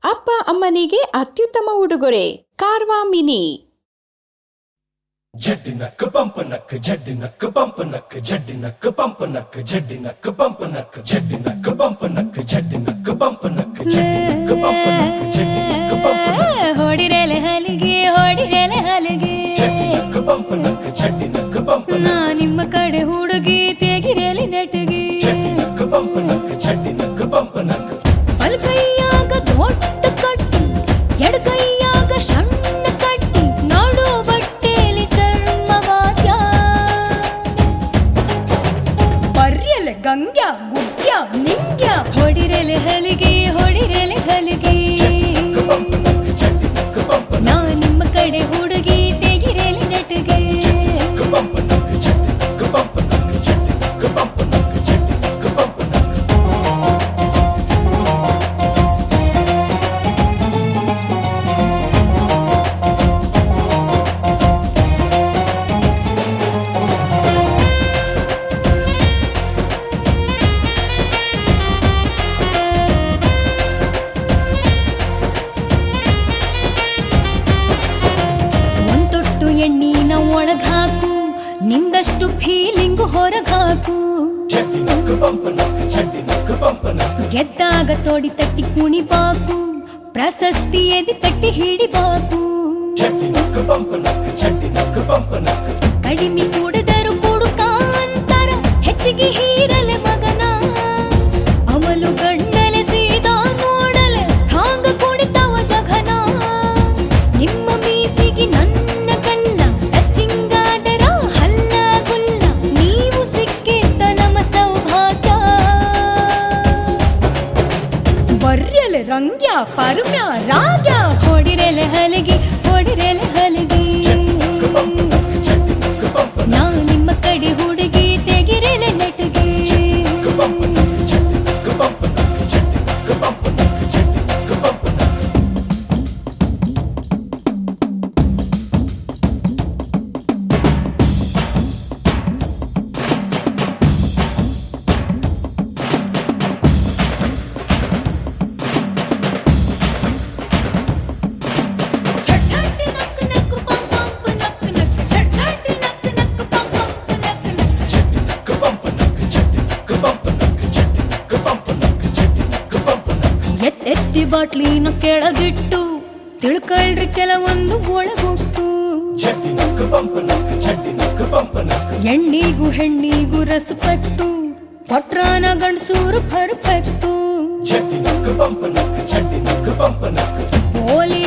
ಅಪ್ಪ ಅಮ್ಮನಿಗೆ ಅತ್ಯುತ್ತಮ ಉಡುಗೊರೆ ಕಾರ್ವಾ ಮಿನಿ ಜಡ್ಡಿ ನಕ್ಕ ಪಂಪ ನಕ್ಕ ಜಡ್ಡಿ ನಕ್ಕ ಪಂಪ ನಕ್ಕ ಜಡ್ಡಿ ನಕ್ಕ ಪಂಪ ನಕ್ಕ ಜಡ್ಡಿ ನಕ್ಕ ಪಂಪ ನಕ್ಕ ಜಡ್ಡಿ ನಕ್ಕ ಪಂಪ ನಕ್ಕ ಜಡ್ಡಿ ನಕ್ಕ ಪಂಪ ನಕ್ಕ ಜಡ್ಡಿ ನಕ್ಕ ಪಂಪ ನಕ್ಕ ಜಡ್ಡಿ ನಕ್ಕ ಪಂಪ ನಕ್ಕ ಹೊಡಿರೆಲೆ ಹಲಿಗೆ ಹೊಡಿರೆಲೆ ಹಲಿಗೆ ಜಡ್ಡಿ ನಕ್ಕ ಪಂಪ ನಕ್ಕ ಜಡ್ಡಿ ನಕ್ಕ ಪಂಪ ನಾ ನಕ್ಕ ನಿಮ್ಮ ಕಡೆ ಹುಡುಗಿ ತೆಗಿರೆಲಿ ನೆಟಗಿ ಜಡ್ಡಿ ನಕ್ಕ ಪಂಪ ನಕ್ಕ ಜಡ್ಡಿ ನಕ್ಕ ಪಂಪ ನಕ್ಕ ಬಲ ಕೈಯಾಗ ದೊಡ್ಡ ಕಟ್ಟಿ ಎಡ ಕೈಯಾಗ ಸಣ್ಣ ಕಟ್ಟಿ ನೋಡು ಬಟ್ಟೆಲಿ ಚರ್ಮವಾದ್ಯ ಬರ್ರೆಲೆ ಗಂಗ್ಯ ಗುಡ್ಯ ನಿಂಗ್ಯ ಹೊಡಿರೆಲೆ ಹಲಿಗೆ ಹೊಡಿರೆಲೆ ಹಲಿಗೆ ನಕ್ಕ ಪಂಪ ನಕ್ಕ ಜಡ್ಡಿ ನಕ್ಕ ಪಂಪ ನಾ ನಿಮ್ಮ ಕಡೆ ಹುಡುಗಿ ತೆಗಿರೆಲಿ ನೆಟಗೆ ನಕ್ಕ ಪಂಪ ನಕ್ಕ ಜಡ್ಡಿ ನಕ್ಕ ಪಂಪ ನಕ್ಕ ಜಡ್ಡಿ ನಕ್ಕ ಪಂಪ ನಕ್ಕ ಜಡ್ಡಿ ನಕ್ಕ ಪಂಪ ನಕ್ಕ ಒಂದೊಟ್ಟು ಎಣ್ಣಿನ ಒಳಗ್ ಹಾಕು ನಿಂದಷ್ಟು ಫೀಲಿಂಗ್ ಹೊರಗ್ ಹಾಕು ಜಡ್ಡಿ ನಕ್ಕ ಪಂಪ ನಕ್ಕ ಜಡ್ಡಿ ನಕ್ಕ ಪಂಪ ನಕ್ಕ ಗೆದ್ದಾಗ ತೋಡಿ ತಟ್ಟಿ ಕುಣಿಬಾಕು ಪ್ರಶಸ್ತಿ ಎದಿ ತಟ್ಟಿ ಹಿಡಿಬಾಕು ಜಡ್ಡಿ ನಕ್ಕ ಪಂಪ ನಕ್ಕ ಜಡ್ಡಿ ನಕ್ಕ ಪಂಪ ನಕ್ಕ ಕಡಿಮೆ ಕುಡಿದರು ಕುಡುಕ ಅಂತಾರ ಹೆಚ್ಚಿಗೆ ಹೀರಲೆ ಮಗನ ಅವಲು ಗಂಡಲೆ ಸೀದಾ ನೋಡಲೆ ಹಾಂಗ ಕುಡಿತಾವ ಜಘನ ನಿಮ್ಮ ಮೀಸಿಗೆ ನನ್ನ ಕಲ್ಲ ಟಚಿಂಗಾದರ ಹಲ್ಲ ಗುಲ್ಲ ನೀವು ಸಿಕ್ಕಿದ್ದ ನಮ್ಮ ಸೌಭಾಗ್ಯ ಬರ್ರೆಲೆ ರಂಗ್ಯ ಪರ್ಮ್ಯ ರಾಗ್ಯ ಹೊಡಿರೆಲೆ ಹಲಗಿ ಹೊಡಿರೆಲೆ ಹಲಗಿ ಜಡ್ಡಿ ನಕ್ಕ ಪಂಪ ನಾ ನಿಮ್ಮ ಕಡೆ ಹುಡುಗಿ ತೆಗಿರೆಲೆ ನೆಟಗೆ ನಕ್ಕ ಪಂಪ ನಕ್ಕ ಜಡ್ಡಿ ನಕ್ಕ ಪಂಪ ನಕ್ಕ ಜಡ್ಡಿ ನಕ್ಕ ಪಂಪ ನಕ್ಕ ಜಡ್ಡಿ ನಕ್ಕ ಪಂಪ ನಕ್ಕ ಛಟ್ ಛಟ್ ನಕ್ ನಕ್ ಪಂ ಪಂಪ್ ನಕ್ ನಕ್ ಛಟ್ ಛಟ್ ನಕ್ ನಕ್ ಪಂ ಪಂಪ್ ನಕ್ ನಕ್ ಜಡ್ಡಿ ನಕ್ಕ ಪಂಪ ನಕ್ಕ ಜಡ್ಡಿ ನಕ್ಕ ಪಂಪ ನಕ್ಕ ಜಡ್ಡಿ ನಕ್ಕ ಪಂಪ ನಕ್ಕ ಜಡ್ಡಿ ನಕ್ಕ ಪಂಪ ನಕ್ಕ ಎತ್ ಎತ್ತಿ ಬಾಟ್ಲಿನ ಕೆಳಗಿಟ್ಟು ತಿಳ್ಕೊಳ್ರಿ ಕೆಲವೊಂದು ಒಳಗೊಟ್ಟು ಜಡ್ಡಿ ನಕ್ಕ ಪಂಪ ನಕ್ಕ ಜಡ್ಡಿ ನಕ್ಕ ಪಂಪ ನಕ್ಕ ಎಣ್ಣಿಗೂ ಹೆಣ್ಣಿಗೂ ರಸಪಟ್ಟು ಕೊಟ್ರಾನ ಗಂಡಸೂರು ಪರ್ಫೆಕ್ಟು ಜಡ್ಡಿ ನಕ್ಕ ಪಂಪ ನಕ್ಕ ಜಡ್ಡಿ ನಕ್ಕ ಪಂಪ ನಕ್ಕ ಪೋಲಿ